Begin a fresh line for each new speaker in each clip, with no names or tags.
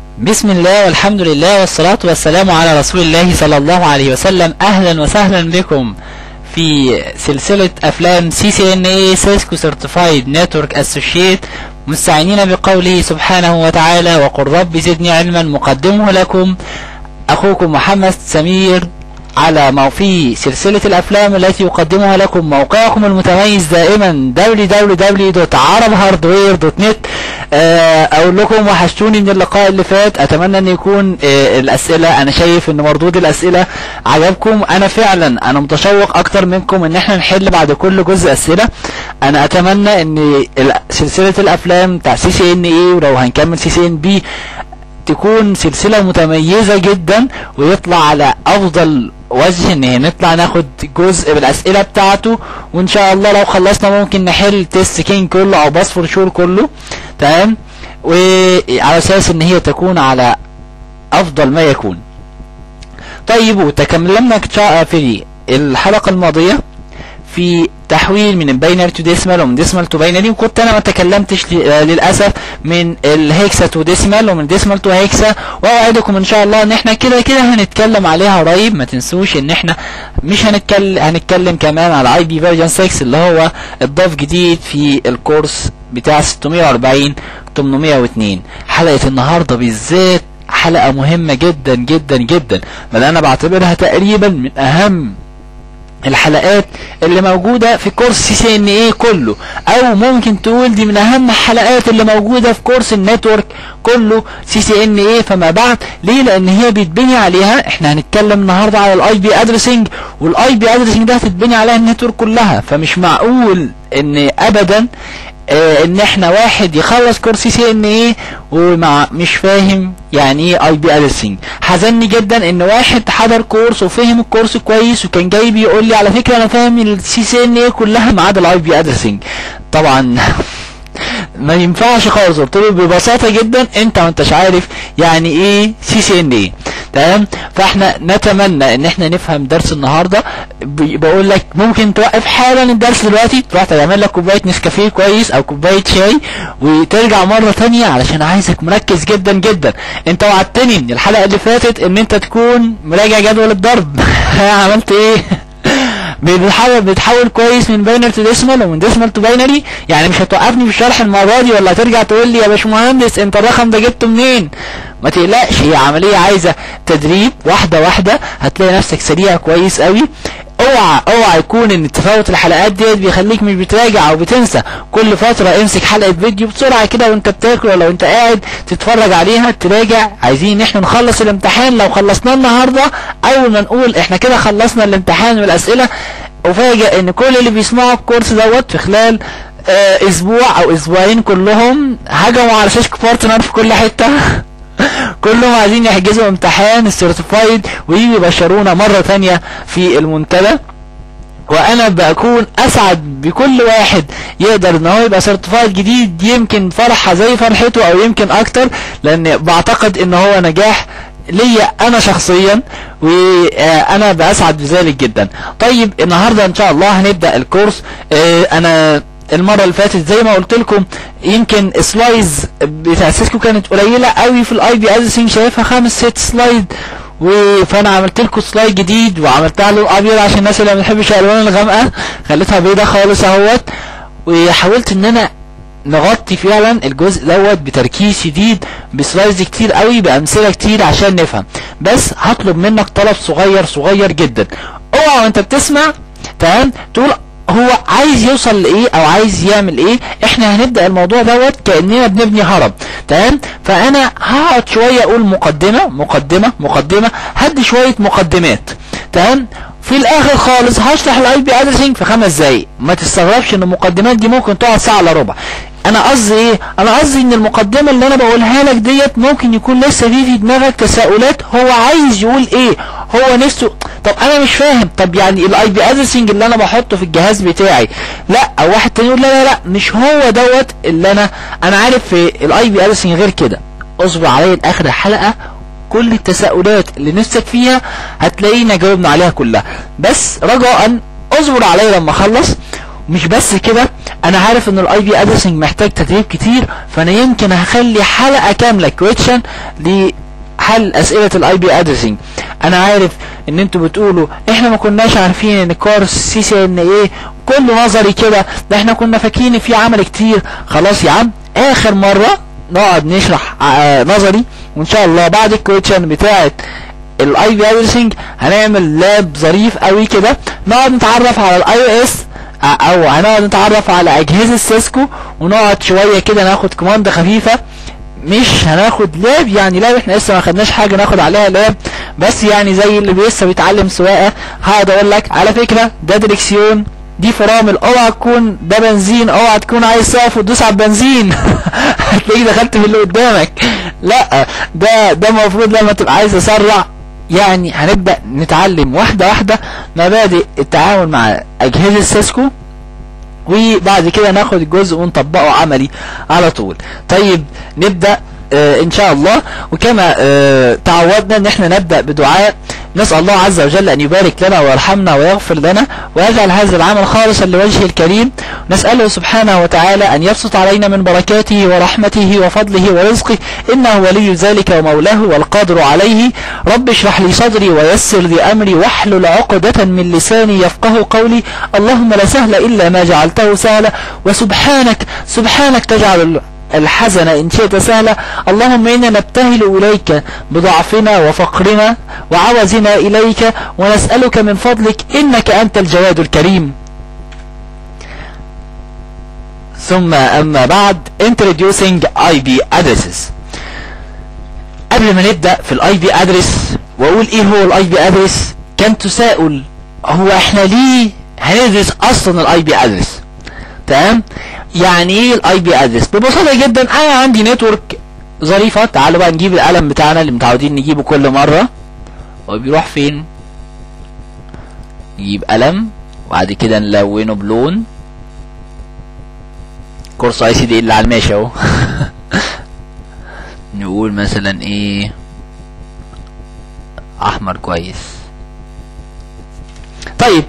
بسم الله والحمد لله والصلاة والسلام على رسول الله صلى الله عليه وسلم أهلا وسهلا بكم في سلسلة أفلام سي سي ان اي سيسكو سيرتيفايد نتورك اسوشيت مستعينين بقوله سبحانه وتعالى وقل رب زدني علما مقدمه لكم أخوكم محمد سمير على ما في سلسلة الأفلام التي يقدمها لكم موقعكم المتميز دائما www.arabhardware.net أقول لكم وحشتوني من اللقاء اللي فات أتمنى أن يكون الأسئلة أنا شايف أن مردود الأسئلة عجبكم أنا فعلا أنا متشوق أكتر منكم أن احنا نحل بعد كل جزء أسئلة أنا أتمنى أن سلسلة الأفلام بتاع سي سي ان اي ولو هنكمل سي سي ان بي تكون سلسلة متميزة جدا ويطلع على افضل وجه ان نطلع ناخد جزء بالاسئلة بتاعته وان شاء الله لو خلصنا ممكن نحل تيست كين كله او باصفر شور كله تمام وعلى اساس ان هي تكون على افضل ما يكون طيب وتكلمنا في الحلقة الماضية في تحويل من باينري تو ديسمال ومن ديسمال تو باينري وكنت انا ما تكلمتش للاسف من الهيكسا تو ديسمال ومن ديسمال تو هيكسا واوعدكم ان شاء الله ان احنا كده كده هنتكلم عليها قريب ما تنسوش ان احنا مش هنتكلم هنتكلم كمان على اي بي فيرجن 6 اللي هو اتضاف جديد في الكورس بتاع 640 802 حلقة النهارده بالذات حلقة مهمة جدا جدا جدا بل انا بعتبرها تقريبا من اهم الحلقات اللي موجودة في كورس سي سي ان ايه كله او ممكن تقول دي من اهم الحلقات اللي موجودة في كورس النتورك كله سي سي ان ايه فما بعد ليه لان هي بيتبني عليها احنا هنتكلم النهاردة على الاي بي ادرسنج والاي بي ادرسنج ده هتتبني عليها النتورك كلها فمش معقول ان ابدا اه ان احنا واحد يخلص كورس سي ان ايه ومع مش فاهم يعني ايه اي بي ادرسنج حزني جدا ان واحد حضر كورس وفهم الكورس كويس وكان جاي بيقول لي على فكره انا فاهم السي سي ان ايه كلها ما عدا الاي بي ادرسنج طبعا ما ينفعش خالص قلت له ببساطه جدا انت ما انتش عارف يعني ايه سي سي ان ايه تمام فاحنا نتمنى ان احنا نفهم درس النهارده بقول لك ممكن توقف حالا الدرس دلوقتي تروح تعمل لك كوبايه نسكافيه كويس او كوبايه شاي وترجع مره ثانيه علشان عايزك مركز جدا جدا انت وعدتني من الحلقه اللي فاتت ان انت تكون مراجع جدول الضرب عملت ايه بتحاول بتحول كويس من باينري تو ديسمال ومن ديسمال تو باينري يعني مش هتوقفني في الشرح المره دي ولا هترجع تقول لي يا باشمهندس انت الرقم ده جبته منين ما تقلقش هي عمليه عايزه تدريب واحده واحده هتلاقي نفسك سريع كويس قوي اوعى اوعى يكون ان تفاوت الحلقات ديت بيخليك مش بتراجع او بتنسى كل فتره امسك حلقه فيديو بسرعه كده وانت بتاكل ولا وانت قاعد تتفرج عليها تراجع عايزين ان احنا نخلص الامتحان لو خلصناه النهارده اول ما نقول احنا كده خلصنا الامتحان والاسئله افاجئ ان كل اللي بيسمعوا الكورس دوت في خلال آه اسبوع او اسبوعين كلهم هجموا على شاشة بارتنر في كل حته كلهم عايزين يحجزوا امتحان السيرتيفايد ويجوا يبشرونا مرة تانية في المنتدى وانا بكون اسعد بكل واحد يقدر ان هو يبقى سيرتيفايد جديد يمكن فرحة زي فرحته او يمكن اكتر لان بعتقد ان هو نجاح ليا انا شخصيا وانا باسعد بذلك جدا طيب النهارده ان شاء الله هنبدا الكورس انا المره اللي فاتت زي ما قلت لكم يمكن سلايدز بتاع سيسكو كانت قليله قوي في الاي بي ادرسنج شايفها خمس ست سلايد فانا عملت لكم سلايد جديد وعملتها له ابيض عشان الناس اللي ما بتحبش الالوان الغامقه خليتها بيضه خالص اهوت وحاولت ان انا نغطي فعلا الجزء دوت بتركيز شديد بسلايدز كتير قوي بامثله كتير عشان نفهم بس هطلب منك طلب صغير صغير جدا اوعى وانت بتسمع تمام تقول هو عايز يوصل لايه او عايز يعمل ايه احنا هنبدا الموضوع دوت كاننا بنبني هرم تمام فانا هقعد شويه اقول مقدمه مقدمه مقدمه هدي شويه مقدمات تمام في الاخر خالص هشرح الاي بي ادرسنج في خمس دقايق ما تستغربش ان المقدمات دي ممكن تقعد ساعه الا ربع انا قصدي ايه انا قصدي ان المقدمه اللي انا بقولها لك ديت ممكن يكون لسه في في دماغك تساؤلات هو عايز يقول ايه هو نفسه طب انا مش فاهم طب يعني الاي بي ادرسنج اللي انا بحطه في الجهاز بتاعي لا او واحد تاني يقول لا لا لا مش هو دوت اللي انا انا عارف في الاي بي ادرسنج غير كده اصبر عليا لاخر الحلقه كل التساؤلات اللي نفسك فيها هتلاقينا جاوبنا عليها كلها بس رجاء اصبر عليا لما اخلص مش بس كده انا عارف ان الاي بي ادرسنج محتاج تدريب كتير فانا يمكن هخلي حلقه كامله كويتشن لحل اسئله الاي بي ادرسنج انا عارف ان انتوا بتقولوا احنا ما كناش عارفين ان كورس سي سي ان ايه كله نظري كده ده احنا كنا فاكرين في عمل كتير خلاص يا عم اخر مره نقعد نشرح آه نظري وان شاء الله بعد الكويتشن بتاعه الاي بي ادرسنج هنعمل لاب ظريف قوي كده نقعد نتعرف على الاي او اس او هنقعد نتعرف على اجهزه سيسكو ونقعد شويه كده ناخد كوماند خفيفه مش هناخد لاب يعني لاب احنا لسه ما خدناش حاجه ناخد عليها لاب بس يعني زي اللي لسه بيتعلم سواقه هقعد اقول لك على فكره ده دريكسيون دي فرامل اوعى تكون ده بنزين اوعى تكون عايز تقف وتدوس على البنزين هتلاقيك دخلت في اللي قدامك لا ده ده المفروض لما تبقى عايز تسرع يعني هنبدا نتعلم واحده واحده مبادئ التعامل مع اجهزه سيسكو وبعد كده ناخد الجزء ونطبقه عملي على طول طيب نبدا آه ان شاء الله وكما آه تعودنا ان احنا نبدا بدعاء نسال الله عز وجل ان يبارك لنا ويرحمنا ويغفر لنا ويجعل هذا العمل خالصا لوجهه الكريم نساله سبحانه وتعالى ان يبسط علينا من بركاته ورحمته وفضله ورزقه انه ولي ذلك ومولاه والقادر عليه رب اشرح لي صدري ويسر لي امري واحلل عقدة من لساني يفقه قولي اللهم لا سهل الا ما جعلته سهلا وسبحانك سبحانك تجعل الحزن إن شئت سهلا اللهم إنا نبتهل إليك بضعفنا وفقرنا وعوزنا إليك ونسألك من فضلك إنك أنت الجواد الكريم ثم أما بعد introducing IP addresses قبل ما نبدأ في الاي بي ادرس واقول ايه هو الاي بي ادرس كان تساؤل هو احنا ليه هندرس اصلا الاي بي ادرس تمام يعني ايه الاي بي ادرس ببساطه جدا انا عندي نتورك ظريفه تعالوا بقى نجيب القلم بتاعنا اللي متعودين نجيبه كل مره هو بيروح فين نجيب قلم وبعد كده نلونه بلون كورس اي سي دي اللي على الماشي اهو نقول مثلا ايه احمر كويس طيب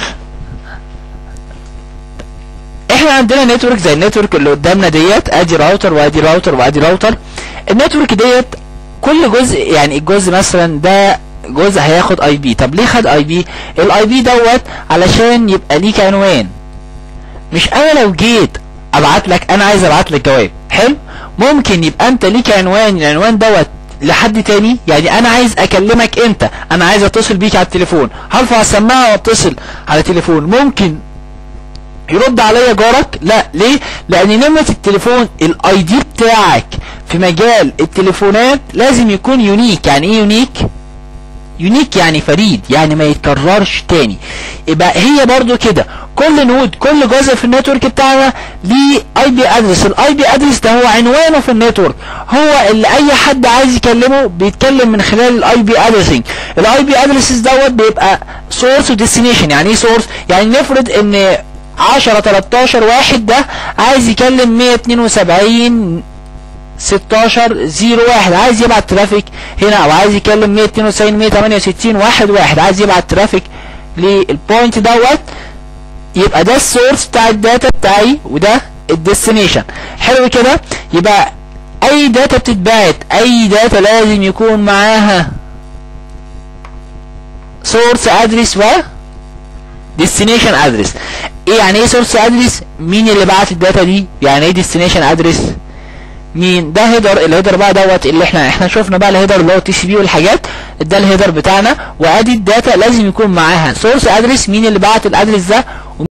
احنا عندنا نتورك زي النتورك اللي قدامنا ديت ادي راوتر وادي راوتر وادي راوتر النتورك ديت كل جزء يعني الجزء مثلا ده جزء هياخد اي بي طب ليه خد اي بي الاي بي دوت علشان يبقى ليك عنوان مش انا لو جيت ابعت لك انا عايز ابعت لك جواب حلو ممكن يبقى انت ليك عنوان العنوان دوت لحد تاني يعني انا عايز اكلمك انت انا عايز اتصل بيك على التليفون هرفع السماعه واتصل على تليفون ممكن يرد عليا جارك لا ليه لان نمرة التليفون الاي دي بتاعك في مجال التليفونات لازم يكون يونيك يعني ايه يونيك يونيك يعني فريد يعني ما يتكررش تاني يبقى هي برضو كده كل نود كل جزء في النتورك بتاعنا ليه اي بي ادرس الاي بي ادرس ده هو عنوانه في النتورك هو اللي اي حد عايز يكلمه بيتكلم من خلال الاي بي ادرسنج الاي بي ادرسز دوت بيبقى سورس وديستنيشن يعني ايه سورس يعني نفرض ان 10 13 واحد ده عايز يكلم 172 16 01 عايز يبعت ترافيك هنا او عايز يكلم 192 168 واحد واحد عايز يبعت ترافيك للبوينت دوت يبقى ده السورس بتاع الداتا بتاعي وده الديستنيشن حلو كده يبقى اي داتا بتتبعت اي داتا لازم يكون معاها سورس ادرس و ديستنيشن ادرس ايه يعني ايه سورس ادرس مين اللي بعت الداتا دي يعني ايه ديستنيشن ادرس مين ده هيدر الهيدر بقى دوت اللي احنا احنا شفنا بقى الهيدر اللي هو تي سي بي والحاجات ده الهيدر بتاعنا وادي الداتا لازم يكون معاها سورس ادرس مين اللي بعت الادرس ده